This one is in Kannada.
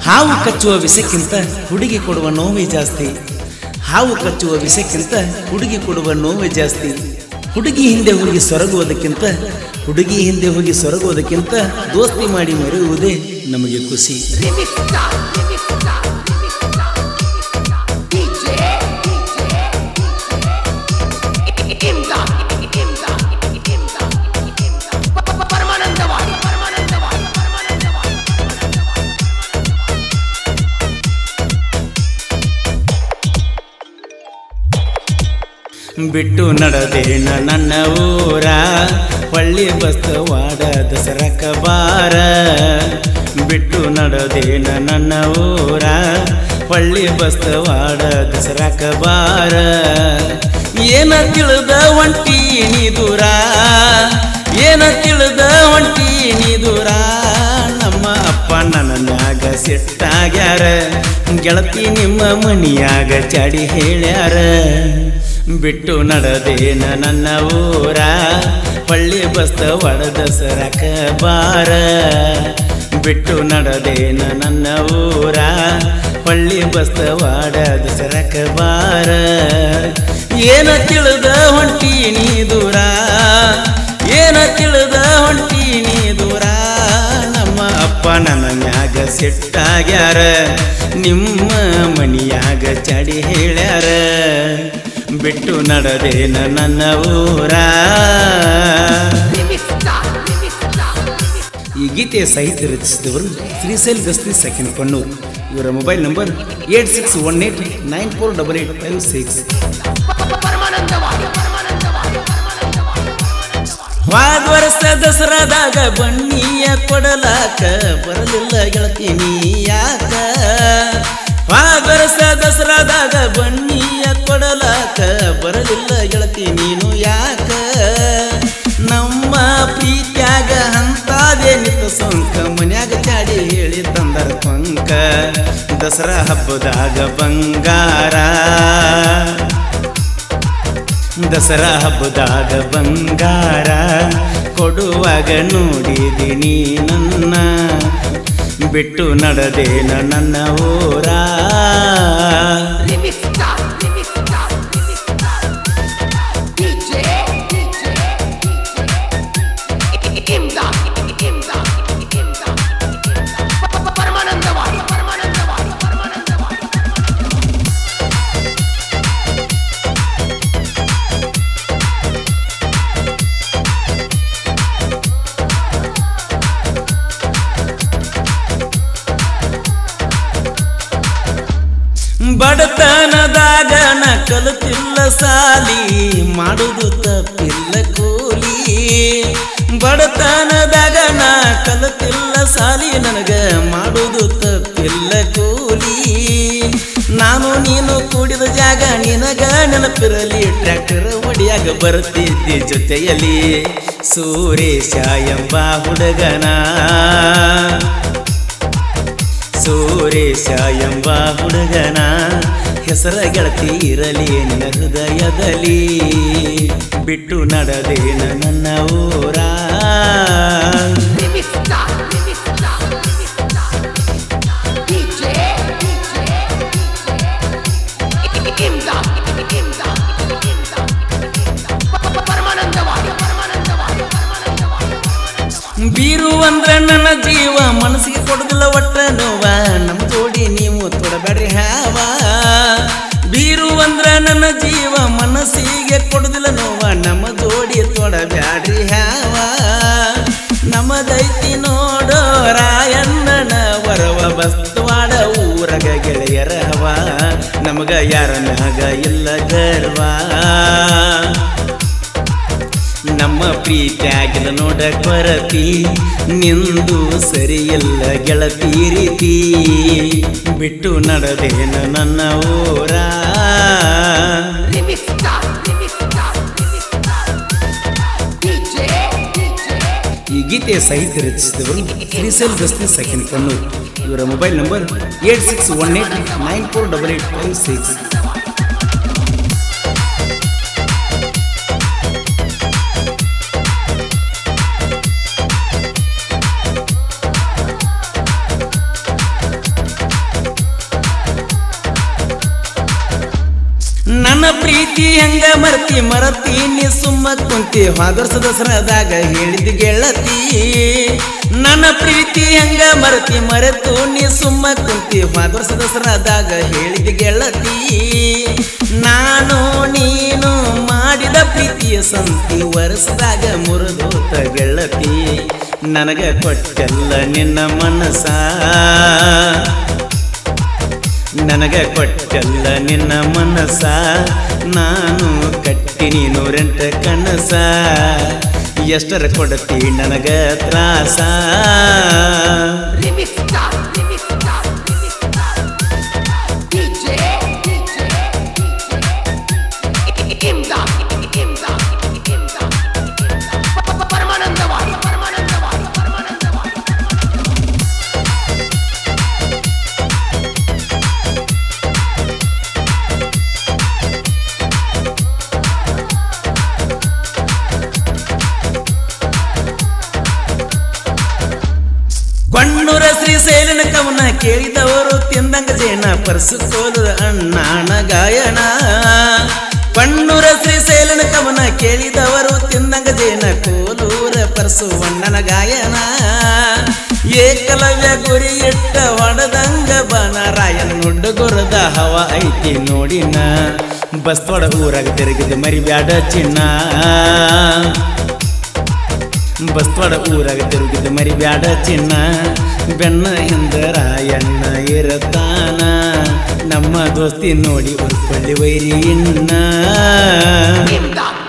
ಹಾವು ಕಚ್ಚುವ ವಿಷಕ್ಕಿಂತ ಹುಡುಗಿ ಕೊಡುವ ನೋವೇ ಜಾಸ್ತಿ ಹಾವು ಕಚ್ಚುವ ವಿಷಕ್ಕಿಂತ ಹುಡುಗಿ ಕೊಡುವ ನೋವೇ ಜಾಸ್ತಿ ಹುಡುಗಿ ಹಿಂದೆ ಹೋಗಿ ಸೊರಗುವುದಕ್ಕಿಂತ ಹುಡುಗಿ ಹಿಂದೆ ಹೋಗಿ ಸೊರಗುವುದಕ್ಕಿಂತ ದೋಸ್ತಿ ಮಾಡಿ ಮರೆಯುವುದೇ ನಮಗೆ ಖುಷಿ Remix star, remix star, remix star, DJ, DJ, Imdad, Imdad, Imdad, Imdad. Paramanandawadi Paramanandawadi Paramanandawadi ಬಿಟ್ಟು ನಡೆದೇನ ನನ್ನ ಊರ ಹೊಳ್ಳಿ ಬಸ್ತವಾಡ ದಸರಕ ಬಾರ ಬಿಟ್ಟು ನಡೆದೇನ ನನ್ನ ಊರ ಹೊಳ್ಳಿ ಬಸ್ತವಾಡ ದಸರಕ ಬಾರ ಏನ ತಿಳಿದ ಒಂಟಿ ನೀ ದೂರ ಏನ ತಿಳಿದ ಒಂಟಿ ನೀ ದೂರ ನಮ್ಮ ಅಪ್ಪ ನನ್ನ ಮ್ಯಾಗ ಸಿಟ್ಟಾಗ್ಯಾರ ಗೆಳತಿ ನಿಮ್ಮ ಮನಿಯಾಗ ಚಾಡಿ ಹೇಳ್ಯಾರ ಬಿಟ್ಟು ನಡೆದೇನ ನನ್ನ ಊರ ಪಳ್ಳಿ ಬಸ್ತ ಒಡೆದ ಸರಕ ಬಾರ ಬಿಟ್ಟು ನಡೆದೇನ ನನ್ನ ಊರ ಪಳ್ಳಿ ಬಸ್ತ ಒಡೆದ ಸರಕ ಬಾರ ಏನ ತಿಳಿದ ಹೊಂಟಿ ನೀ ದೂರ ಏನ ತಿಳಿದ ಹೊಂಟಿ ನೀ ದೂರ ನಮ್ಮ ಅಪ್ಪ ನನ್ನ ಮ್ಯಾಗ ಸಿಟ್ಟಾಗ್ಯಾರ ನಿಮ್ಮ ಮನಿಯಾಗ ಚಡಿ ಹೇಳ್ಯಾರ ಬಿಟ್ಟು ನಡೆದೇನ ನನ್ನ ಊರ Remix star, remix star, remix ಈ ಗೀತೆಯ ಸಾಹಿತ್ಯ ರಚಿಸಿದವರು ಶ್ರೀಶೈಲ್ ಗಸ್ತಿ ಸೆಕೆಂಡ್ ಪಣ್ಣೂರ್ ಇವರ mobile number eight six one eight nine four double eight five six Paramanandawadi Paramanandawadi Paramanandawadi ವಾದ ವರ್ಷ ದಸರಾದಾಗ ಬನ್ನಿಯ ಕೊಡಲಾಕ ಬರಲಿಲ್ಲ ಗೆಳತಿ ನೀ ಯಾಕ ವಾದ ವರ್ಷ ದಸರಾದಾಗ ಬನ್ನಿಯ ಕೊಡಲಾಕ ಬರಲಿಲ್ಲ ಗೆಳತಿ ನೀನು ಯಾಕ ನಮ್ಮ ಪ್ರೀತ್ಯಾಗ ಅಂತಾದೆ ನಿತ್ತ ಸೊಂಕ ಮನ್ಯಾಗ ಚಾಡಿ ಹೇಳಿ ತಂದರ ಪಂಕ ದಸರಾ ಹಬ್ಬದಾಗ ಬಂಗಾರ ದಸರಾ ಹಬ್ಬದಾಗ ಬಂಗಾರ ಕೊಡುವಾಗ ನೋಡಿದಿನಿ ನನ್ನ ಬಿಟ್ಟು ನಡೆದೇನ ನನ್ನ ಊರ Remix star, remix star, remix star. DJ, DJ, Imdad, Imdad, Imdad, Paramanandawadi Paramanandawadi Paramanandawadi ಬಡತನದಾಗ ನ ಕಲಿತಿಲ್ಲ ಸಾಲಿ ಮಾಡುದು ತಪ್ಪಿಲ್ಲ ಕೂಲಿ ಬಡತನದಾಗ ನಾ ಕಲಿತಿಲ್ಲ ಸಾಲಿ ನನಗ ಮಾಡುದು ತಪ್ಪಿಲ್ಲ ಕೂಲಿ ನಾನು ನೀನು ಕೂಡಿದ ಜಾಗ ನಿನಗ ನೆನಪಿರಲಿ ಟ್ರ್ಯಾಕ್ಟರ್ ಹೊಡಿಯಾಗ ಬರ್ತಿದ್ದೆ ಜೊತೆಯಲ್ಲಿ ಸೂರೇಶ ಎಂಬ ಹುಡುಗನ ಸೂರೇಶ ಎಂಬ ಹುಡುಗನ ಹೆಸರ ಗೆಳತಿ ಇರಲಿ ನಿನ್ನ ಹೃದಯದಲ್ಲಿ ಬಿಟ್ಟು ನಡೆದೇನ ನನ್ನ ಊರ Remix star, remix star, remix star. DJ, DJ, Imdad, Imdad, Imdad, Paramanandawadi Paramanandawadi Paramanandawadi ಬೀರು ಅಂದ್ರ ನನ್ನ ಜೀವ ಮನಸ್ಸಿಗೆ ಕೊಡುದಿಲ್ಲ ಒಟ್ಟ ನೋವ ನಮ್ಮ ಜೋಡಿ ನೀವು ತೊಡಬೇಡ್ರಿ ಹಾವ ಬೀರು ಅಂದ್ರ ನನ್ನ ಜೀವ ಮನಸ್ಸಿಗೆ ಕೊಡುದಿಲ್ಲ ನೋವ ನಮ್ಮ ಜೋಡಿ ತೊಡಬ್ಯಾಡ್ರಿ ಹಾವ ನಮ್ಮದೈತಿ ನೋಡೋ ರಾಯಣ್ಣನ ವರವ ಬಸ್ತವಾಡ ಊರಗ ಗೆಳೆಯರ ಹವ ನಮಗ ಯಾರ ಮ್ಯಾಗ ಇಲ್ಲ ಗರ್ವ ನಮ್ಮ ಪ್ರೀತಿಯಾಗಿಲ್ಲ ನೋಡ ಕೊರತಿ ನಿಂದು ಸರಿಯಿಲ್ಲ ಗೆಳತಿ ರೀತಿ ಬಿಟ್ಟು ನಡೆದೇನ ನನ್ನ ಊರ Remix star, remix star, remix star. DJ, DJ, ಈ ಗೀತೆಯ ಸಾಹಿತ್ಯ ರಚಿಸಿದವರು ಶ್ರೀಶೈಲ್ ಗಸ್ತಿ ಸೆಕೆಂಡ್ ಕಣ್ಣೂರ್ ಇವರ mobile number eight six one eight nine four double eight five six ನನ್ನ ಪ್ರೀತಿ ಹೆಂಗ ಮರ್ತಿ ಮರತಿ ನೀ ಸುಮ್ಮ ಕುಂತಿ ಹೋದರ್ಸ ದಸರಾದಾಗ ಹೇಳಿದ ಗೆಳತಿ ನನ್ನ ಪ್ರೀತಿ ಹೆಂಗ ಮರತಿ ಮರೆತು ನೀ ಸುಮ್ಮ ಕುಂತಿ ಹೋದರ್ಸ ದಸರಾದಾಗ ಹೇಳಿದ ಗೆಳತಿ ನಾನು ನೀನು ಮಾಡಿದ ಪ್ರೀತಿಯ ಸಂತಿ ವರ್ಷದಾಗ ಮುರಿದೋತ ಗೆಳತಿ ನನಗ ಕೊಟ್ಟೆಲ್ಲ ನಿನ್ನ ಮನಸ ನನಗ ಕೊಟ್ಟಲ್ಲ ನಿನ್ನ ಮನಸ ನಾನು ಕಟ್ಟಿನಿ ನೂರೆಂಟ ಕನಸ ಎಷ್ಟರ ಕೊಡತಿ ನನಗ ತ್ರಾಸ Remix star, remix star, remix star. DJ, DJ, Imdad, Imdad, Imdad, Paramanandawadi, Paramanandawadi, Paramanandawadi. ಕೊಂಡೂರ ಶ್ರೀಶೈಲನ ಕವನ ಕೇಳಿದವರು ತಿಂದಂಗ ಜೇನ ಪರ್ಸು ಕೋಲದ ಅಣ್ಣಾಣ ಗಾಯನ ಕೊಂಡೂರ ಶ್ರೀಶೈಲನ ಕವನ ಕೇಳಿದವರು ತಿಂದಂಗ ಜೇನ ಕೋಲೂರ ಪರ್ಸು ಅಣ್ಣನ ಗಾಯನ ಏಕಲವ್ಯ ಗುರಿ ಇಟ್ಟ ಹೊಡೆದಂಗ ಬನರಾಯನ ನುಡ್ಡುಗುರದ ಹವ ಐತಿ ನೋಡಿನ ಬಸ್ತೊಡ ಊರಾಗ ತಿರುಗಿದ ಮರಿಬ್ಯಾಡ ಚಿನ್ನ ಬಸ್ತವಾಡ ಊರಾಗ ತಿರುಗಿದ ಮರಿ ಬ್ಯಾಡ ಚಿನ್ನ ಬೆನ್ನ ಹಿಂದ ರಾಯಣ್ಣ ಇರತಾನ ನಮ್ಮ ದೋಸ್ತಿ ನೋಡಿ ಉರ್ಕೊಳ್ಳಿ ವೈರಿ ಇನ್ನ Imdad,